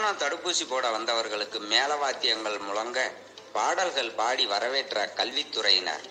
corona தடுப்பூசி போட வந்தவர்களுக்கு மேலவாத்தியங்கள் முழங்க பாடல்கள் பாடி வரவேற்ற கல்வித்துறையினர்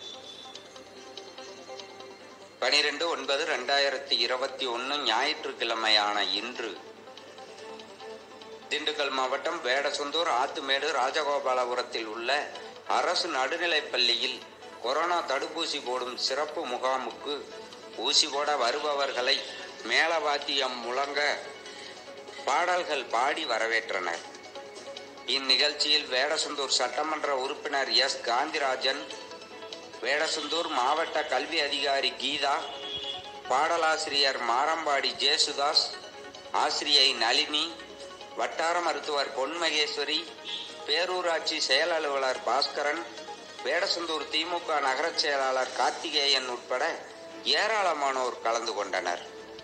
பனிரெண்டு ஒன்பது ரெண்டாயிரத்தி இருபத்தி ஒன்று ஞாயிற்றுக்கிழமையான இன்று திண்டுக்கல் மாவட்டம் வேடசந்தூர் ஆத்துமேடு ராஜகோபாலபுரத்தில் உள்ள அரசு நடுநிலைப் பள்ளியில் கொரோனா தடுப்பூசி போடும் சிறப்பு முகாமுக்கு ஊசி போட வருபவர்களை மேளவாத்தியம் முழங்க பாடல்கள் பாடி வரவேற்றனர் இந்நிகழ்ச்சியில் வேடசந்தூர் சட்டமன்ற உறுப்பினர் எஸ் காந்திராஜன் வேடசந்தூர் மாவட்ட கல்வி அதிகாரி கீதா பாடலாசிரியர் மாரம்பாடி ஜேசுதாஸ் ஆசிரியை நளினி வட்டார மருத்துவர் பொன் மகேஸ்வரி பேரூராட்சி செயல் அலுவலர் பாஸ்கரன் வேடசந்தூர் திமுக நகரச் செயலாளர் கார்த்திகேயன் உட்பட ஏராளமானோர் கலந்து கொண்டனர்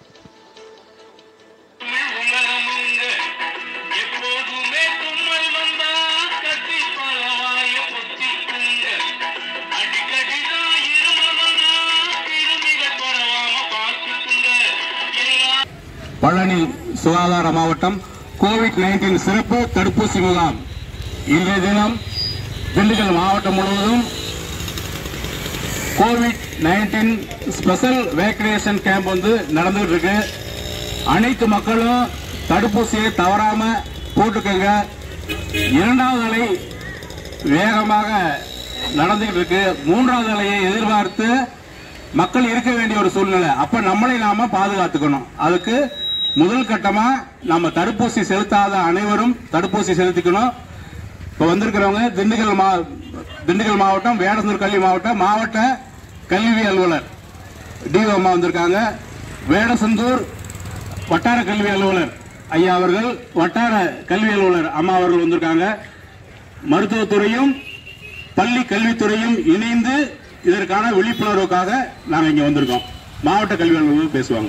உலகமுங்க எப்போதுமே தும்மல் வந்தா கட்டி பலவாய பொத்திக்குங்க அடிக்கடிதான் இருமல் வந்தா கிருமிகள் பரவாம பார்த்துக்குங்க எல்லா பழனி சுகாதார மாவட்டம் கோவிட் நைன்டீன் சிறப்பு தடுப்பூசி முகாம் இன்றைய தினம் திண்டுக்கல் மாவட்டம் முழுவதும் Covid nineteen special vaccination camp வந்து நடந்துகிட்டு இருக்கு அனைத்து மக்களும் தடுப்பூசியை தவறாம போட்டுக்கோங்க இரண்டாவது அலை வேகமாக நடந்துகிட்டு இருக்கு மூன்றாவது அலையை எதிர்பார்த்து மக்கள் இருக்க வேண்டிய ஒரு சூழ்நிலை அப்ப நம்மளை நாம பாதுகாத்துக்கணும் அதுக்கு முதல் கட்டமா நம்ம தடுப்பூசி செலுத்தாத அனைவரும் தடுப்பூசி செலுத்திக்கணும் இப்ப வந்திருக்கிறவங்க திண்டுக்கல் மா திண்டுக்கல் மாவட்டம் வேடசந்தூர் கல்வி மாவட்டம் மாவட்ட கல்வி அலுவலர் டிஓ அம்மா வந்திருக்காங்க வேடசந்தூர் வட்டார கல்வி அலுவலர் ஐயா அவர்கள் வட்டார கல்வி அலுவலர் அம்மா அவர்கள் வந்திருக்காங்க மருத்துவத்துறையும் பள்ளி கல்வித்துறையும் இணைந்து இதற்கான விழிப்புணர்வுக்காக நாங்கள் இங்க வந்திருக்கோம் மாவட்ட கல்வி அலுவலர்கள் பேசுவாங்க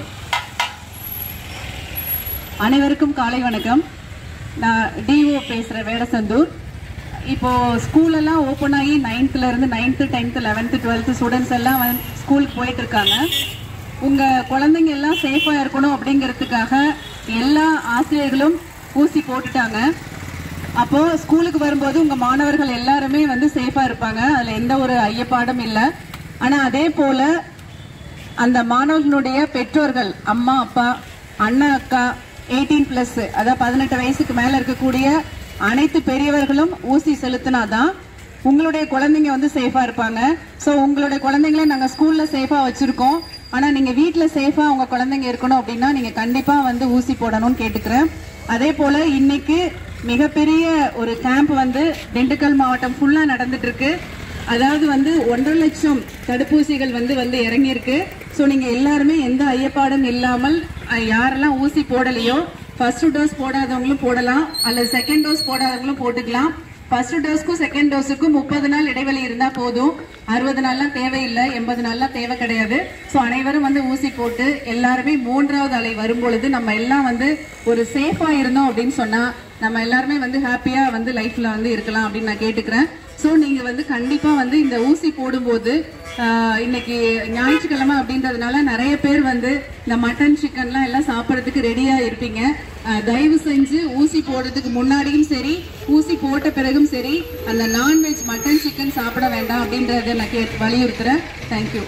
அனைவருக்கும் காலை வணக்கம் நான் டிஓ பேசுகிறேன் வேடசந்தூர் இப்போ ஸ்கூல் எல்லாம் ஓப்பன் ஆகி நைன்த்ல இருந்து ninth tenth eleventh twelfth students எல்லாம் வந்து ஸ்கூலுக்கு போயிட்டு இருக்காங்க உங்க குழந்தைங்க எல்லாம் சேஃபா இருக்கணும் அப்படிங்கிறதுக்காக எல்லா ஆசிரியர்களும் ஊசி போட்டுட்டாங்க அப்போ ஸ்கூலுக்கு வரும்போது உங்க மாணவர்கள் எல்லாருமே வந்து சேஃபா இருப்பாங்க அதுல எந்த ஒரு ஐயப்பாடும் இல்லை ஆனா அதே போல அந்த மாணவர்களுடைய பெற்றோர்கள் அம்மா அப்பா அண்ணா அக்கா எயிட்டீன் பிளஸ் அதாவது பதினெட்டு வயசுக்கு மேல இருக்கக்கூடிய அனைத்து பெரியவர்களும் ஊசி செலுத்தினாதான் உங்களுடைய குழந்தைங்க வந்து சேஃபா இருப்பாங்க ஸோ உங்களுடைய குழந்தைங்கள நாங்கள் ஸ்கூல்ல சேஃபா வச்சிருக்கோம் ஆனா நீங்க வீட்டில் சேஃபா உங்க குழந்தைங்க இருக்கணும் அப்படின்னா நீங்க கண்டிப்பா வந்து ஊசி போடணும்னு கேட்டுக்கிறேன் அதே போல இன்னைக்கு மிகப்பெரிய ஒரு கேம்ப் வந்து திண்டுக்கல் மாவட்டம் ஃபுல்லா நடந்துட்டு இருக்கு அதாவது வந்து ஒன்றரை லட்சம் தடுப்பூசிகள் வந்து வந்து இறங்கியிருக்கு ஸோ நீங்க எல்லாருமே எந்த ஐயப்பாடும் இல்லாமல் அஹ், யாரெல்லாம் ஊசி போடலையோ ஃபர்ஸ்ட் டோஸ் போடாதவங்களும் போடலாம் அல்லது செகண்ட் டோஸ் போடாதவங்களும் போட்டுக்கலாம் ஃபர்ஸ்ட் டோஸ்க்கும் செகண்ட் டோஸுக்கும் முப்பது நாள் இடைவெளி இருந்தா போதும் அறுபது நாள்லாம் தேவையில்லை எண்பது நாள்லாம் தேவை கிடையாது ஸோ அனைவரும் வந்து ஊசி போட்டு எல்லாருமே மூன்றாவது அலை வரும் பொழுது நம்ம எல்லாம் வந்து ஒரு சேஃபா இருந்தோம் அப்படின்னு சொன்னா நம்ம எல்லாருமே வந்து ஹாப்பியா வந்து லைஃப்ல வந்து இருக்கலாம் அப்படின்னு நான் கேட்டுக்கிறேன் ஸோ நீங்க வந்து கண்டிப்பா வந்து இந்த ஊசி போடும்போது ஆஹ், இன்னைக்கு ஞாயிற்றுக்கிழமை அப்படின்றதுனால நிறைய பேர் வந்து இந்த மட்டன் சிக்கன்லாம் எல்லாம் சாப்பிட்றதுக்கு ரெடியா இருப்பீங்க ஆஹ், தயவு செஞ்சு ஊசி போடுறதுக்கு முன்னாடியும் சரி ஊசி போட்ட பிறகும் சரி அந்த நான்வெஜ் மட்டன் சிக்கன் சாப்பிட வேண்டாம் அப்படின்றத நான் கே வலியுறுத்துறேன் தேங்க்யூ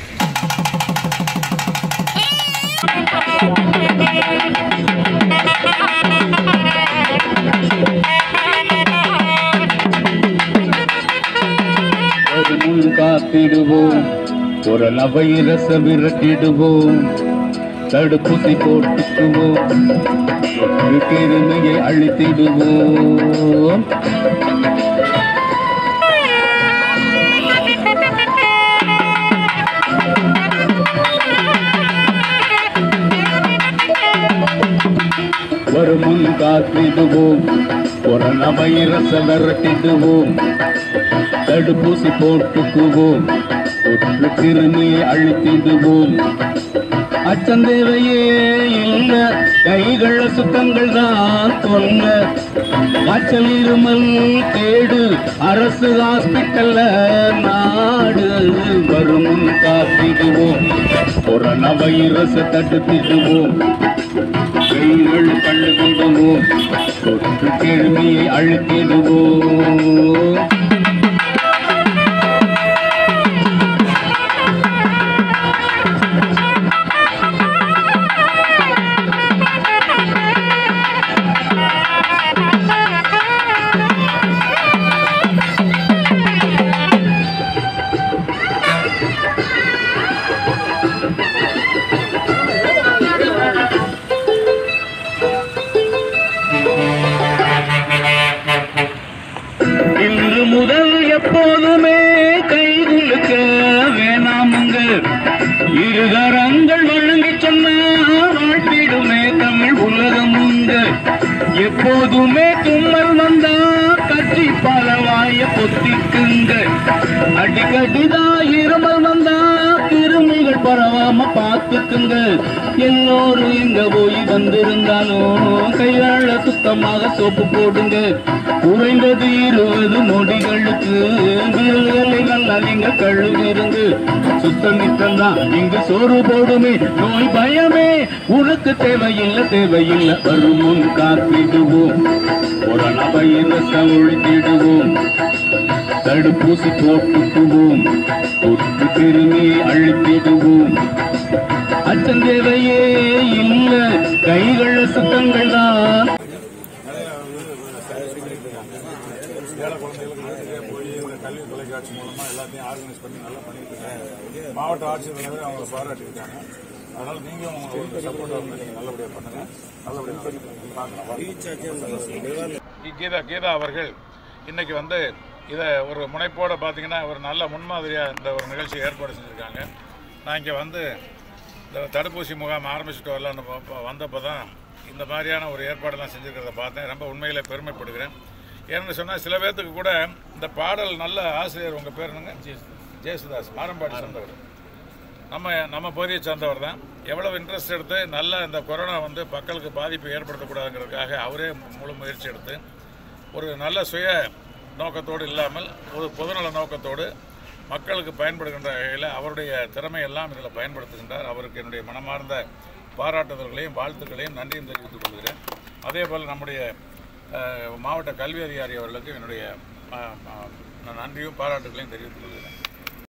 ஒரு முன் காத்திடுவோம் ஒரு வைரச விரட்டிடுவோம் தடுப்பூசி போட்டுக்குவோம் ஒரு கிருமியை அழித்திடுவோம் ஒரு முன் காத்திடுவோம் கொரோனா வைரச விரட்டிடுவோம் தடுப்பூசி போட்டுக்குவோம் தொற்று கிருமியை அழித்திடுவோம் அச்சந்தேவையே இல்ல கைகள சுத்தங்கள் தான் தொல்ல காய்ச்சல் இருமல் கேடு அரசு ஹாஸ்பிட்டல்ல நாடு வரும் காத்திடுவோம் கொரோனா வைரஸ் தடுத்திடுவோம் கைகள் கழுவிடுவோம் அழித்திடுவோம் தொற்று கிருமியை அழித்திடுவோம் இன்று முதல் எப்போதுமே கைகுலுக்க வேணாமுங்க இருகரங்கள் வழங்கி சொன்ன வாழ்த்திடுமே தமிழ் உலகம் உங்க எப்போதுமே தும்மல் வந்தா கட்சி பலவாய பொத்திக்குங்க அடிக்கடிதான் இருமல் வந்தா கிருமிகள் பரவாம பார்த்துக்குங்க எல்லோரும் எங்க போய் வந்திருந்தாலும் கையாள சுத்தமாக சோப்பு போடுங்க குறைந்தது இருபது நொடிகளுக்கு விரல்களை நல்லா நீங்க கழுவிருங்க சுத்தம் நித்தம்தான் இங்கு சோறு போடுமே நோய் பயமே உனக்கு தேவையில்லை தேவையில்லை வரும் முன் காத்திடுவோம் கொரோனா வைரஸை ஒழித்திடுவோம் தடுப்பூசி போட்டுக்குவோம் தொற்று கிருமியை அழித்திடுவோம் அச்சம் தேவையே இல்ல கைகள் சுத்தங்கள் தான் ஏழை குழந்தைகளுக்கு வீட்டுக்கே போய் இந்த கல்வி தொலைக்காட்சி மூலமா எல்லாத்தையும் ஆர்கனைஸ் பண்ணி நல்லா பண்ணிட்டு இருக்காங்க மாவட்ட ஆட்சியர் அவங்க பாராட்டியிருக்காங்க அதனால நீங்க உங்களுக்கு சப்போர்ட் வந்து நீங்க நல்லபடியா பண்ணுங்க நல்லபடியா பார்க்கலாம் கீதா கீதா அவர்கள் இன்னைக்கு வந்து இதை ஒரு முனைப்போட பார்த்தீங்கன்னா ஒரு நல்ல முன்மாதிரியாக இந்த ஒரு நிகழ்ச்சி ஏற்பாடு செஞ்சுருக்காங்க நான் இங்கே வந்து இந்த தடுப்பூசி முகாம் ஆரம்பிச்சுட்டு வரலான்னு வந்தப்போ தான் இந்த மாதிரியான ஒரு ஏற்பாடெல்லாம் செஞ்சுருக்கிறத பார்த்தேன் ரொம்ப உண்மையிலே பெருமைப்படுகிறேன் ஏன்னு சொன்னால் சில பேர்த்துக்கு கூட இந்த பாடல் நல்ல ஆசிரியர் உங்கள் பேர் என்னங்க ஜேசுதாஸ் மாரம்பாடி சேர்ந்தவர் நம்ம நம்ம பகுதியை சேர்ந்தவர் தான் எவ்வளவு இன்ட்ரெஸ்ட் எடுத்து நல்ல இந்த கொரோனா வந்து மக்களுக்கு பாதிப்பு ஏற்படுத்தக்கூடாதுங்கிறதுக்காக அவரே முழு முயற்சி எடுத்து ஒரு நல்ல சுய நோக்கத்தோடு இல்லாமல் ஒரு பொதுநல நோக்கத்தோடு மக்களுக்கு பயன்படுகின்ற வகையில் அவருடைய திறமையெல்லாம் இதில் பயன்படுத்துகின்றார் அவருக்கு என்னுடைய மனமார்ந்த பாராட்டுதல்களையும் வாழ்த்துக்களையும் நன்றியும் தெரிவித்துக் கொள்கிறேன் அதே போல் நம்முடைய அஹ், மாவட்ட கல்வி அதிகாரி அவர்களுக்கு என்னுடைய அஹ், அஹ், நன்றியும் பாராட்டுகளையும் தெரிவித்துக் கொள்கிறேன்